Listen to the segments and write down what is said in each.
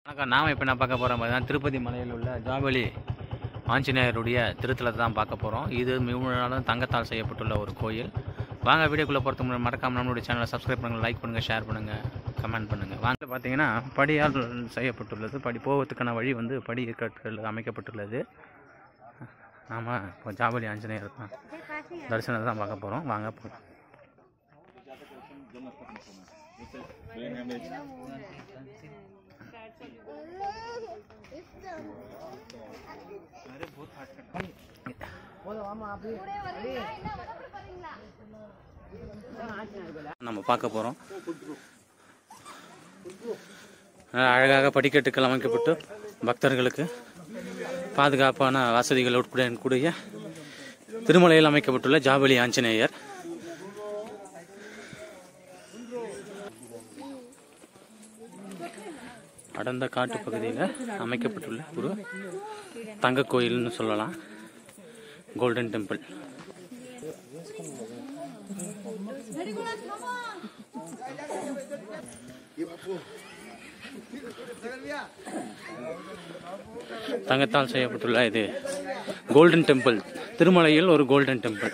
வணக்கம் நாம் இப்போ நான் பார்க்க போகிறோம் பார்த்தீங்கன்னா திருப்பதி மலையில் உள்ள ஜாபலி ஆஞ்சநேயருடைய திருத்தலத்தை தான் பார்க்க போகிறோம் இது முழுவதும் தங்கத்தால் செய்யப்பட்டுள்ள ஒரு கோயில் வாங்க வீடியோக்குள்ளே போகிறதுக்கு முன்னாடி மறக்காம நம்மளுடைய சேனலை சப்ஸ்கிரைப் பண்ணுங்கள் லைக் பண்ணுங்கள் ஷேர் பண்ணுங்கள் கமெண்ட் பண்ணுங்கள் வாங்க பார்த்தீங்கன்னா படியால் செய்யப்பட்டுள்ளது படி போவதுக்கான வழி வந்து படி கற்கள் அமைக்கப்பட்டுள்ளது நாம் இப்போ ஜாபலி ஆஞ்சநேயர் தான் தரிசனத்தை தான் பார்க்க போகிறோம் வாங்க போகலாம் நம்ம பார்க்க போகிறோம் அழகாக படிக்கட்டுகள் அமைக்கப்பட்டு பக்தர்களுக்கு பாதுகாப்பான வசதிகள் உட்பட கூடிய திருமலையில் அமைக்கப்பட்டுள்ள ஜாபலி ஆஞ்சநேயர் அடர்ந்த காட்டு பகுதியில் அமைக்கப்பட்டுள்ள ஒரு தங்க கோயில்னு சொல்லலாம் கோல்டன் டெம்பிள் தங்கத்தால் செய்யப்பட்டுள்ள இது கோல்டன் டெம்பிள் திருமலையில் ஒரு கோல்டன் டெம்பிள்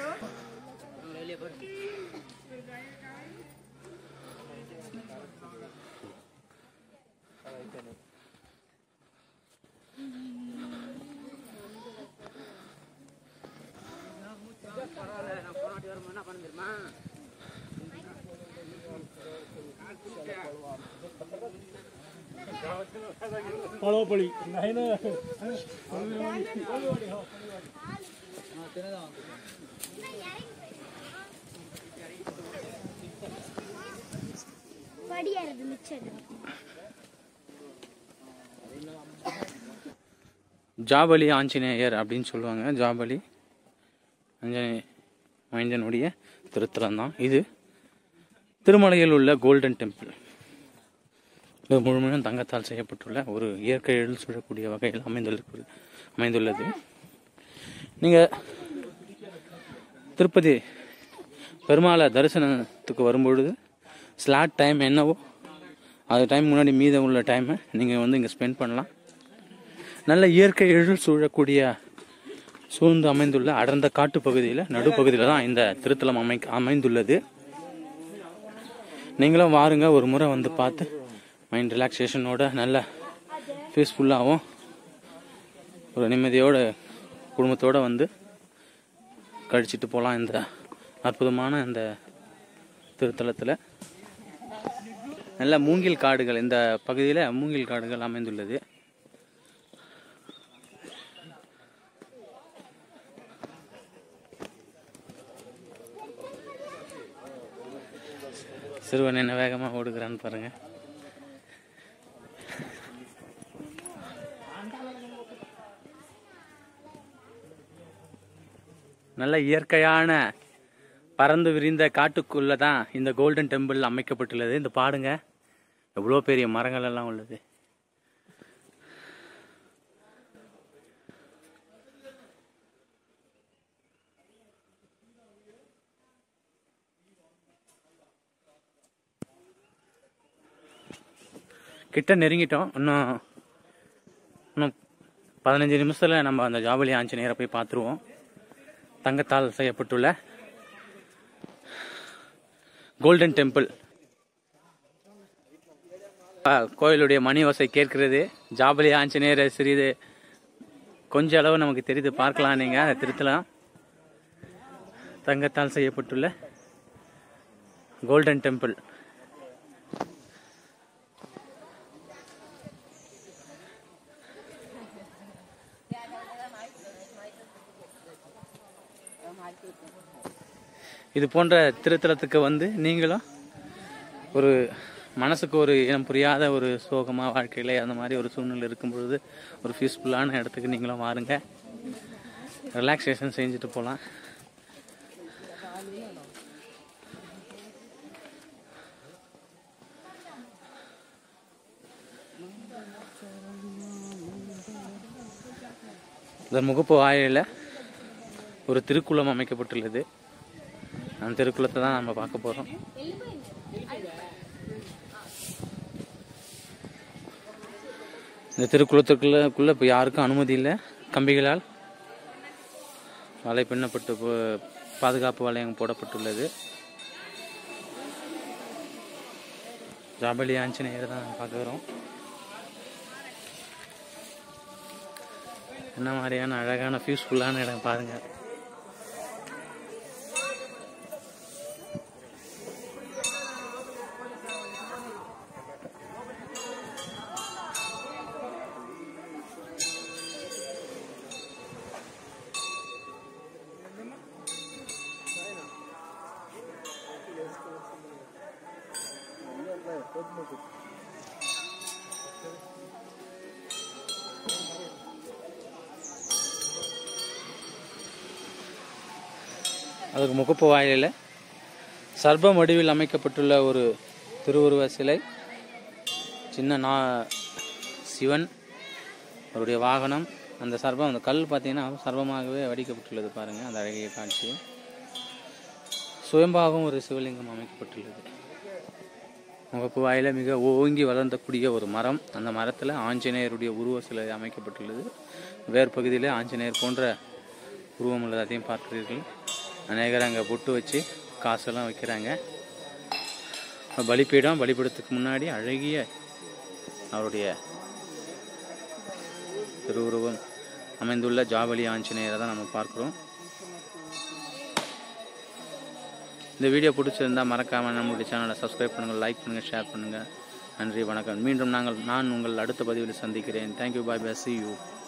पळोपळी नाही ना படியாறது மிச்சம் ஜாபலி ஆஞ்சநேயர் அப்படின்னு சொல்லுவாங்க ஜாபலி ஆஞ்சநேய மைந்தனுடைய திருத்தலம் தான் இது திருமலையில் உள்ள கோல்டன் டெம்பிள் இது முழுமையும் தங்கத்தால் செய்யப்பட்டுள்ள ஒரு இயற்கை எழில் சூழக்கூடிய வகையில் அமைந்துள்ள அமைந்துள்ளது நீங்கள் திருப்பதி பெருமாளை தரிசனத்துக்கு வரும்பொழுது ஸ்லாட் டைம் என்னவோ அது டைம் முன்னாடி மீதம் உள்ள டைமை நீங்கள் வந்து இங்கே ஸ்பெண்ட் பண்ணலாம் நல்ல இயற்கை எழில் சூழக்கூடிய சூழ்ந்து அமைந்துள்ள அடர்ந்த காட்டு பகுதியில் நடுப்பகுதியில் தான் இந்த திருத்தலம் அமை அமைந்துள்ளது நீங்களும் வாருங்க ஒரு முறை வந்து பார்த்து மைண்ட் ரிலாக்ஸேஷனோட நல்ல பீஸ்ஃபுல்லாகவும் ஒரு நிம்மதியோட குடும்பத்தோடு வந்து கழிச்சிட்டு போகலாம் இந்த அற்புதமான இந்த திருத்தலத்தில் நல்ல மூங்கில் காடுகள் இந்த பகுதியில் மூங்கில் காடுகள் அமைந்துள்ளது சிறுவன் என்ன வேகமாக ஓடுகிறான்னு பாருங்க நல்ல இயற்கையான பறந்து விரிந்த காட்டுக்குள்ள தான் இந்த கோல்டன் டெம்பிள் அமைக்கப்பட்டுள்ளது இந்த பாடுங்க எவ்வளோ பெரிய மரங்கள் எல்லாம் உள்ளது கிட்ட நெருங்கிட்டோம் இன்னும் இன்னும் பதினஞ்சு நிமிஷத்தில் நம்ம அந்த ஜாபலி ஆஞ்சநேயரை போய் பார்த்துருவோம் தங்கத்தால் செய்யப்பட்டுள்ள கோல்டன் டெம்பிள் ஆ, கோயிலுடைய மணி ஓசை கேட்கிறது ஜாபலி ஆஞ்சநேயரை சிறிது கொஞ்ச அளவு நமக்கு தெரியுது பார்க்கலாம் நீங்கள் அதை திருத்தலாம் தங்கத்தால் செய்யப்பட்டுள்ள கோல்டன் டெம்பிள் இது போன்ற திருத்தலத்துக்கு வந்து நீங்களும் ஒரு மனசுக்கு ஒரு இனம் புரியாத ஒரு சோகமாக வாழ்க்கையில் அந்த மாதிரி ஒரு சூழ்நிலை இருக்கும் பொழுது ஒரு பீஸ்ஃபுல்லான இடத்துக்கு நீங்களும் வாருங்க ரிலாக்ஸேஷன் செஞ்சுட்டு போகலாம் இந்த முகப்பு வாயிலில் ஒரு திருக்குளம் அமைக்கப்பட்டுள்ளது அந்த திருக்குளத்தை தான் நம்ம பார்க்க போகிறோம் இந்த திருக்குளத்திற்குள்ளக்குள்ளே இப்போ யாருக்கும் அனுமதி இல்லை கம்பிகளால் வலை பின்னப்பட்டு போ- பாதுகாப்பு வளையம் போடப்பட்டுள்ளது ஜாபலி ஆஞ்சநேயர் தான் பார்க்குறோம் என்ன மாதிரியான அழகான பீஸ்ஃபுல்லான இடம் பாருங்க அதுக்கு முகப்பு வாயிலில் சர்ப வடிவில் அமைக்கப்பட்டுள்ள ஒரு திருவுருவ சிலை சின்ன நா சிவன் அவருடைய வாகனம் அந்த சர்பம் அந்த கல் பார்த்தீங்கன்னா சர்பமாகவே வடிக்கப்பட்டுள்ளது பாருங்கள் அந்த அழகிய காட்சி சுயம்பாகவும் ஒரு சிவலிங்கம் அமைக்கப்பட்டுள்ளது முகப்பு வாயில மிக ஓங்கி வளர்ந்தக்கூடிய ஒரு மரம் அந்த மரத்தில் ஆஞ்சநேயருடைய உருவ சிலை அமைக்கப்பட்டுள்ளது வேறு பகுதியில் ஆஞ்சநேயர் போன்ற உருவம் உள்ளது அதையும் பார்க்கிறீர்கள் அநேகர் அங்கே பொட்டு வச்சு காசெல்லாம் வைக்கிறாங்க பலிப்பீடம் பலிப்பீடத்துக்கு முன்னாடி அழகிய அவருடைய திருவுருவம் அமைந்துள்ள ஜாபலி ஆஞ்சநேயரை தான் நம்ம பார்க்குறோம் இந்த வீடியோ பிடிச்சிருந்தா மறக்காம நம்மளுடைய சேனலை சப்ஸ்கிரைப் பண்ணுங்கள் லைக் பண்ணுங்கள் ஷேர் பண்ணுங்கள் நன்றி வணக்கம் மீண்டும் நாங்கள் நான் உங்கள் அடுத்த பதிவில் சந்திக்கிறேன் thank you bye bye see you